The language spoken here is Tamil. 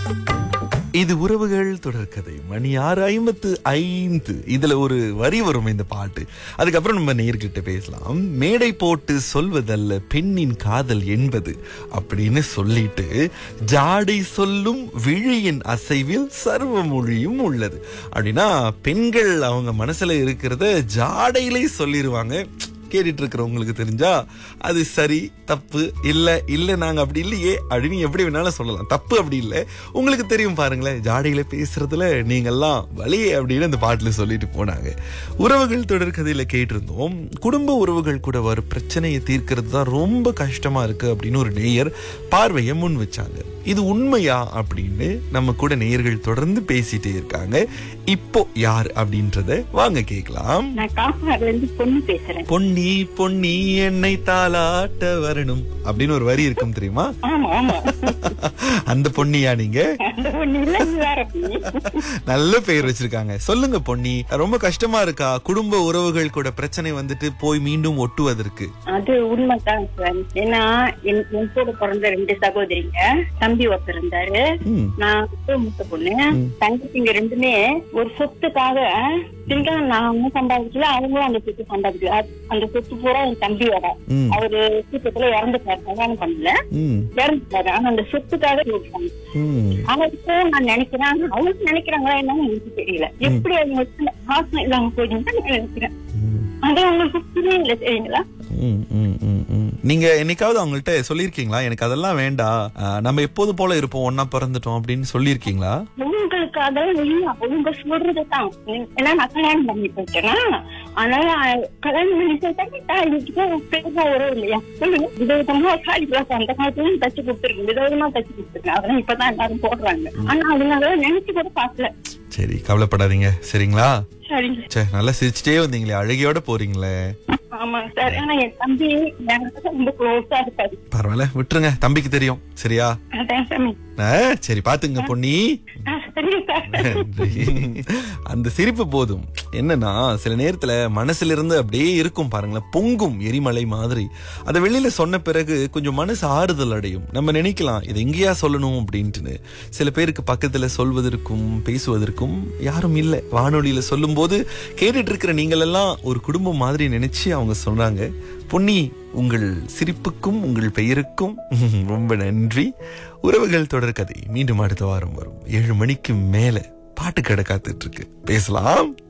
இது உறவுகள் தொடர்கதை மணி ஆறு ஐம்பத்து ஐந்து இதுல ஒரு வரி வரும் இந்த பாட்டு அதுக்கப்புறம் நம்ம நேர்கிட்ட பேசலாம் மேடை போட்டு சொல்வதல்ல பெண்ணின் காதல் என்பது அப்படின்னு சொல்லிட்டு ஜாடை சொல்லும் விழியின் அசைவில் சர்வ மொழியும் உள்ளது அப்படின்னா பெண்கள் அவங்க மனசுல இருக்கிறத ஜாடையிலே சொல்லிடுவாங்க கேட்டுட்டு இருக்கிறவங்களுக்கு தெரிஞ்சா அது சரி தப்பு இல்ல இல்ல நாங்க அப்படி இல்லையே அப்படின்னு எப்படி வேணாலும் சொல்லலாம் தப்பு அப்படி இல்லை உங்களுக்கு தெரியும் பாருங்களேன் ஜாடையில பேசுறதுல நீங்கெல்லாம் வழியே அப்படின்னு அந்த பாட்டுல சொல்லிட்டு போனாங்க உறவுகள் தொடர்கதையில கேட்டிருந்தோம் குடும்ப உறவுகள் கூட வர பிரச்சனையை தீர்க்கிறது தான் ரொம்ப கஷ்டமா இருக்கு அப்படின்னு ஒரு நேயர் பார்வையை முன் வச்சாங்க இது உண்மையா அப்படின்னு நம்ம கூட நேயர்கள் தொடர்ந்து பேசிட்டே இருக்காங்க இப்போ யார் அப்படின்றத வாங்க கேட்கலாம் நான் காப்பாடுல இருந்து பொண்ணு பேசுறேன் பொன்னி பொன்னி என்னை தாளாட்ட வரணும் அப்படின்னு ஒரு வரி இருக்கும் தெரியுமா ஆமா ஆமா அந்த பொன்னியா நீங்க அந்த பொண்ணு இல்ல இது வேற பொண்ணு நல்ல பெயர் வச்சிருக்காங்க சொல்லுங்க பொன்னி ரொம்ப கஷ்டமா இருக்கா குடும்ப உறவுகள் கூட பிரச்சனை வந்துட்டு போய் மீண்டும் ஒட்டுவதற்கு அது உண்மைதான் சார் ஏன்னா என் என் கூட பிறந்த ரெண்டு சகோதரிங்க தம்பி ஒருத்தர் இருந்தாரு ம், நான் வந்து மூத்த பொண்ணு தங்கச்சிங்க ரெண்டுமே ஒரு சொத்துக்காக திரும்ப நான் அவங்க சம்பாதிக்கல அவங்களும் அந்த சொத்து சம்பாதிக்கல அது- அந்த சொத்து பூரா என் தம்பியோட ம், அவரு சீக்கிரத்துல இறந்துட்டாரு கல்யாணம் பண்ணல ம், இறந்துட்டாரு ஆனா அந்த சொத்துக்காக இருக்காங்க ம். ஆனா இப்போ நான் நினைக்கிறேன் அவங்க நினைக்கிறாங்களா என்னன்னு எனக்கு தெரியல எப்படி அவங்க வச்சு பாசம் இல்லாம போயிடுன்னு நான் நினைக்கிறேன் ம், அது அவங்களுக்கு புரியவே இல்லை சரிங்களா ம், ம், ம், ம். நீங்க என்னைக்காவது அவங்கள்ட்ட சொல்லிருக்கீங்களா எனக்கு அதெல்லாம் வேண்டாம் ஆ, நம்ம எப்போது போல இருப்போம் ஒன்னா பிறந்துட்டோம் அப்படின்னு சொல்லியிருக்கீங்களா உங்களுக்கு அதெல்லாம் இல்ல அவங்க சொல்றதுதான் ஏன்னா நான் கல்யாணம் பண்ணி போயிட்டேன்னா அதனால கல்யாணம் பண்ணி போயிட்டா இதுக்கு பெருசா வரும் இல்லையா சொல்லுங்க விதவிதமா சாரி கிளாஸ் அந்த காலத்துல தச்சு கொடுத்துருக்கு விதவிதமா தச்சு கொடுத்துருக்கேன் அதெல்லாம் இப்பதான் எல்லாரும் போடுறாங்க ஆனா அதனால நினைச்சு கூட பாக்கல சரி கவலைப்படாதீங்க சரிங்களா சரிங்க சே நல்லா சிரிச்சிட்டே வந்தீங்களே அழகியோட போறீங்களே ஆமா சார் ஆனா என் தம்பி என்கிட்ட ரொம்ப க்ளோஸா இருக்காரு பரவாயில்ல விட்டுருங்க தம்பிக்கு தெரியும் சரியா அதான் சாமி ஆ, சரி பாத்துங்க பொன்னி ஆ, சரிங்க சார் அந்த சிரிப்பு போதும் என்னன்னா சில நேரத்துல மனசுல இருந்து அப்படியே இருக்கும் பாருங்களேன் பொங்கும் எரிமலை மாதிரி அதை வெளியில சொன்ன பிறகு கொஞ்சம் மனசு ஆறுதல் அடையும் நம்ம நினைக்கலாம் இது எங்கேயா சொல்லணும் அப்படின்ட்டுன்னு சில பேருக்கு பக்கத்துல சொல்வதற்கும் பேசுவதற்கும் யாரும் இல்லை வானொலியில சொல்லும்போது கேட்டுட்டு இருக்கிற நீங்கள் எல்லாம் ஒரு குடும்பம் மாதிரி நினைச்சு அவங்க சொன்னாங்க பொன்னி உங்கள் சிரிப்புக்கும் உங்கள் பெயருக்கும் ரொம்ப நன்றி உறவுகள் தொடர் கதை மீண்டும் அடுத்த வாரம் வரும் ஏழு மணிக்கு மேல பாட்டு கடை காத்துட்டு இருக்கு பேசலாம்